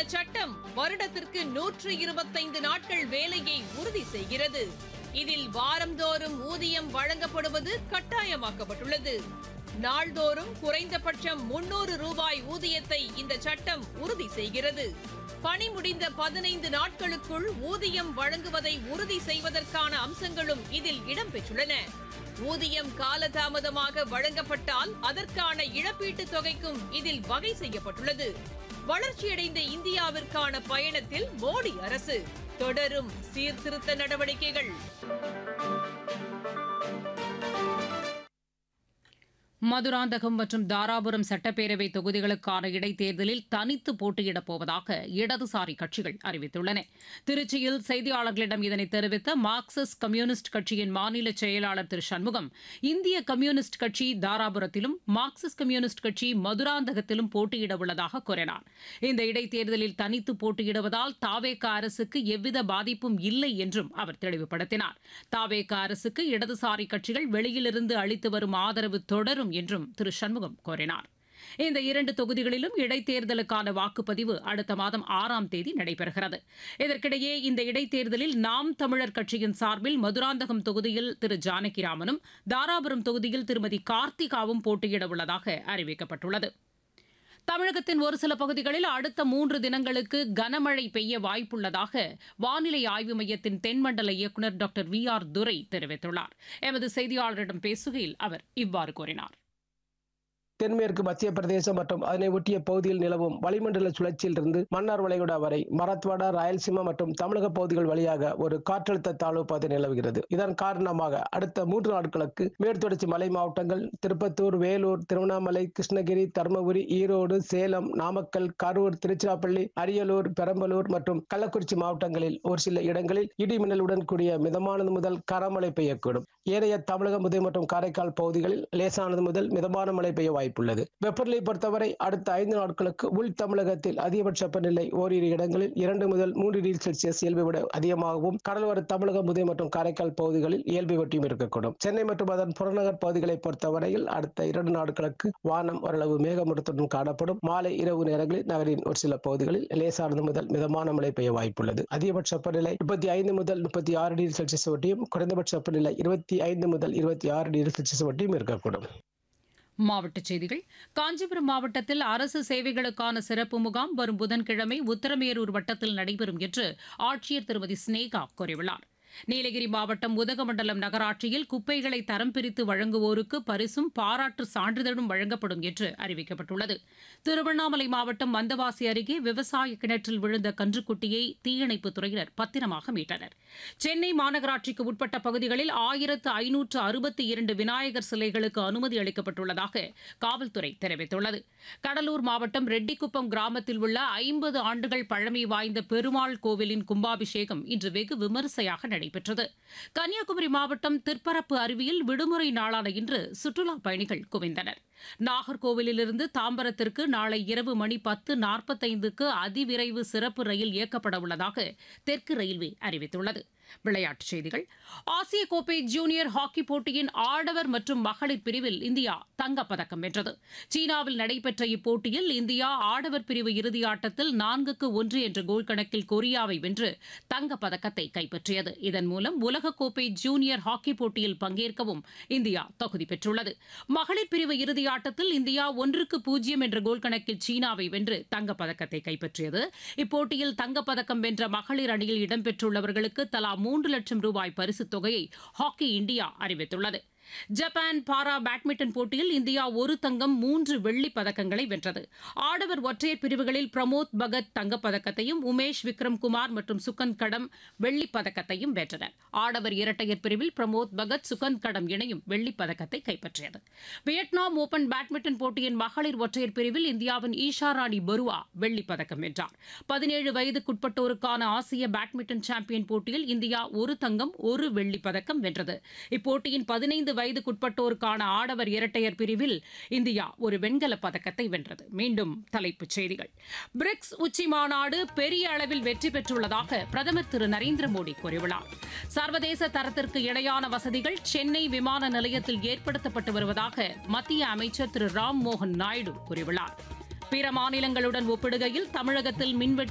சட்டம் வருடத்திற்கு நூற்று இருபத்தைந்து நாட்கள் வேலையை உறுதி செய்கிறது இதில் வாரந்தோறும் ஊதியம் வழங்கப்படுவது கட்டாயமாக்கப்பட்டுள்ளது நாள்தோறும் குறைந்தபட்சம் முன்னூறு ரூபாய் ஊதியத்தை இந்த சட்டம் உறுதி செய்கிறது பணி முடிந்த பதினைந்து நாட்களுக்குள் ஊதியம் வழங்குவதை உறுதி செய்வதற்கான அம்சங்களும் இதில் இடம்பெற்றுள்ளன ஊதியம் காலதாமதமாக வழங்கப்பட்டால் அதற்கான இழப்பீட்டுத் தொகைக்கும் இதில் வகை செய்யப்பட்டுள்ளது வளர்ச்சியடைந்த இந்தியாவிற்கான பயணத்தில் மோடி அரசு தொடரும் சீர்திருத்த நடவடிக்கைகள் மதுராந்தகம் மற்றும் தாராபுரம் சட்டப்பேரவை தொகுதிகளுக்கான இடைத்தேர்தலில் தனித்து போட்டியிடப் போவதாக இடதுசாரி கட்சிகள் அறிவித்துள்ளன திருச்சியில் செய்தியாளர்களிடம் இதனை தெரிவித்த மார்க்சிஸ்ட் கம்யூனிஸ்ட் கட்சியின் மாநில செயலாளர் திரு சண்முகம் இந்திய கம்யூனிஸ்ட் கட்சி தாராபுரத்திலும் மார்க்சிஸ்ட் கம்யூனிஸ்ட் கட்சி மதுராந்தகத்திலும் போட்டியிட உள்ளதாக கூறினார் இந்த இடைத்தேர்தலில் தனித்து போட்டியிடுவதால் தாவேக அரசுக்கு எவ்வித பாதிப்பும் இல்லை என்றும் அவர் தெளிவுபடுத்தினார் தாவேக அரசுக்கு இடதுசாரி கட்சிகள் வெளியிலிருந்து அளித்து வரும் ஆதரவு தொடரும் என்றும் திரு சண்முகம் கூறினார் இந்த இரண்டு தொகுதிகளிலும் இடைத்தேர்தலுக்கான வாக்குப்பதிவு அடுத்த மாதம் ஆறாம் தேதி நடைபெறுகிறது இதற்கிடையே இந்த இடைத்தேர்தலில் நாம் தமிழர் கட்சியின் சார்பில் மதுராந்தகம் தொகுதியில் திரு ஜானகிராமனும் தாராபுரம் தொகுதியில் திருமதி கார்த்திகாவும் போட்டியிட உள்ளதாக அறிவிக்கப்பட்டுள்ளது தமிழகத்தின் ஒரு சில பகுதிகளில் அடுத்த மூன்று தினங்களுக்கு கனமழை பெய்ய வாய்ப்புள்ளதாக வானிலை ஆய்வு மையத்தின் தென்மண்டல இயக்குநர் டாக்டர் வி ஆர் துரை தெரிவித்துள்ளார் எமது செய்தியாளரிடம் பேசுகையில் அவர் இவ்வாறு கூறினார் தென்மேற்கு மத்திய பிரதேசம் மற்றும் அதனை ஒட்டிய பகுதியில் நிலவும் வளிமண்டல சுழற்சியிலிருந்து மன்னார் வளைகுடா வரை மராத்வாடா ராயல்சீமா மற்றும் தமிழக பகுதிகள் வழியாக ஒரு காற்றழுத்த தாழ்வு பாதை நிலவுகிறது இதன் காரணமாக அடுத்த மூன்று நாட்களுக்கு மேற்தொடர்ச்சி மலை மாவட்டங்கள் திருப்பத்தூர் வேலூர் திருவண்ணாமலை கிருஷ்ணகிரி தருமபுரி ஈரோடு சேலம் நாமக்கல் கரூர் திருச்சிராப்பள்ளி அரியலூர் பெரம்பலூர் மற்றும் கள்ளக்குறிச்சி மாவட்டங்களில் ஒரு சில இடங்களில் இடி மின்னலுடன் கூடிய மிதமானது முதல் கனமழை பெய்யக்கூடும் ஏனைய தமிழகம் முதல் மற்றும் காரைக்கால் பகுதிகளில் லேசானது முதல் மிதமான மழை பெய்ய வாய்ப்புள்ளது வெப்பநிலை பொறுத்தவரை அடுத்த ஐந்து நாட்களுக்கு உள் தமிழகத்தில் அதிகபட்ச வெப்பநிலை ஓரிரு இடங்களில் இரண்டு முதல் மூன்று டிகிரி செல்சியஸ் இயல்பை விட அதிகமாகவும் கடலோர தமிழகம் முதல் மற்றும் காரைக்கால் பகுதிகளில் இயல்பை ஒட்டியும் இருக்கக்கூடும் சென்னை மற்றும் அதன் புறநகர் பகுதிகளை பொறுத்தவரையில் அடுத்த இரண்டு நாட்களுக்கு வானம் ஓரளவு மேகமூட்டத்துடன் காணப்படும் மாலை இரவு நேரங்களில் நகரின் ஒரு சில பகுதிகளில் லேசானது முதல் மிதமான மழை பெய்ய வாய்ப்புள்ளது அதிகபட்ச வெப்பநிலை முப்பத்தி ஐந்து முதல் முப்பத்தி ஆறு டிகிரி செல்சியஸ் ஒட்டியும் குறைந்தபட்ச வெப்பநிலை இருபத்தி ஐந்து முதல் இருபத்தி ஆறு டிகிரி செல்சியஸ் ஒட்டியும் இருக்கக்கூடும் மாவட்டச் செய்திகள் காஞ்சிபுரம் மாவட்டத்தில் அரசு சேவைகளுக்கான சிறப்பு முகாம் வரும் புதன்கிழமை உத்தரமேரூர் வட்டத்தில் நடைபெறும் என்று ஆட்சியர் திருமதி ஸ்னேகா கூறியுள்ளார் நீலகிரி மாவட்டம் உதகமண்டலம் நகராட்சியில் குப்பைகளை தரம் பிரித்து வழங்குவோருக்கு பரிசும் பாராட்டு சான்றிதழும் வழங்கப்படும் என்று அறிவிக்கப்பட்டுள்ளது திருவண்ணாமலை மாவட்டம் மந்தவாசி அருகே விவசாய கிணற்றில் விழுந்த கன்றுக்குட்டியை தீயணைப்புத் துறையினர் பத்திரமாக மீட்டனர் சென்னை மாநகராட்சிக்கு உட்பட்ட பகுதிகளில் ஆயிரத்து ஐநூற்று அறுபத்தி இரண்டு விநாயகர் சிலைகளுக்கு அனுமதி அளிக்கப்பட்டுள்ளதாக காவல்துறை தெரிவித்துள்ளது கடலூர் மாவட்டம் ரெட்டிக்குப்பம் கிராமத்தில் உள்ள ஐம்பது ஆண்டுகள் பழமை வாய்ந்த பெருமாள் கோவிலின் கும்பாபிஷேகம் இன்று வெகு விமரிசையாக நடைபெற்றது கன்னியாகுமரி மாவட்டம் திற்பரப்பு அருவியில் விடுமுறை நாளான இன்று சுற்றுலா பயணிகள் குவிந்தனர் நாகர்கோவிலிருந்து தாம்பரத்திற்கு நாளை இரவு மணி பத்து நாற்பத்தைந்துக்கு அதிவிரைவு சிறப்பு ரயில் இயக்கப்பட உள்ளதாக தெற்கு ரயில்வே அறிவித்துள்ளது விளையாட்டுச் செய்திகள் ஆசிய கோப்பை ஜூனியர் ஹாக்கி போட்டியின் ஆடவர் மற்றும் மகளிர் பிரிவில் இந்தியா தங்கப்பதக்கம் வென்றது சீனாவில் நடைபெற்ற இப்போட்டியில் இந்தியா ஆடவர் பிரிவு இறுதியாட்டத்தில் நான்குக்கு ஒன்று என்ற கோல் கணக்கில் கொரியாவை வென்று தங்கப்பதக்கத்தை கைப்பற்றியது இதன் மூலம் உலகக்கோப்பை ஜூனியர் ஹாக்கி போட்டியில் பங்கேற்கவும் இந்தியா தகுதி பெற்றுள்ளது மகளிர் பிரிவு இறுதியாட்டத்தில் இந்தியா ஒன்றுக்கு பூஜ்ஜியம் என்ற கோல் கணக்கில் சீனாவை வென்று தங்கப்பதக்கத்தை கைப்பற்றியது இப்போட்டியில் தங்கப்பதக்கம் வென்ற மகளிர் அணியில் இடம்பெற்றுள்ளவர்களுக்கு தலா மூன்று லட்சம் ரூபாய் பரிசுத் தொகையை ஹாக்கி இந்தியா அறிவித்துள்ளது ஜப்பான் பாரா பேட்மிண்டன் போட்டியில் இந்தியா ஒரு தங்கம் மூன்று வெள்ளிப் பதக்கங்களை வென்றது ஆடவர் ஒற்றையர் பிரிவுகளில் பிரமோத் பகத் தங்கப்பதக்கத்தையும் உமேஷ் விக்ரம் குமார் மற்றும் சுகந்த் கடம் வெள்ளிப் பதக்கத்தையும் வென்றனர் ஆடவர் இரட்டையர் பிரிவில் பிரமோத் பகத் சுகந்த் கடம் இணையும் வெள்ளிப் பதக்கத்தை கைப்பற்றியது வியட்நாம் ஓபன் பேட்மிண்டன் போட்டியின் மகளிர் ஒற்றையர் பிரிவில் இந்தியாவின் ஈஷா ராணி பருவா வெள்ளிப் பதக்கம் வென்றார் பதினேழு வயதுக்குட்பட்டோருக்கான ஆசிய பேட்மிண்டன் சாம்பியன் போட்டியில் இந்தியா ஒரு தங்கம் ஒரு வெள்ளிப் பதக்கம் வென்றது இப்போட்டியின் பதினைந்து வயதுக்குட்பட்டோருக்கான ஆடவர் இரட்டையர் பிரிவில் இந்தியா ஒரு வெண்கலப் பதக்கத்தை வென்றது மீண்டும் தலைப்புச் செய்திகள் பிரிக்ஸ் உச்சி மாநாடு பெரிய அளவில் வெற்றி பெற்றுள்ளதாக பிரதமர் திரு நரேந்திர மோடி கூறியுள்ளார் சர்வதேச தரத்திற்கு இணையான வசதிகள் சென்னை விமான நிலையத்தில் ஏற்படுத்தப்பட்டு வருவதாக மத்திய அமைச்சர் திரு ராம் மோகன் நாயுடு கூறியுள்ளார் பிற மாநிலங்களுடன் ஒப்பிடுகையில் தமிழகத்தில் மின்வெட்டு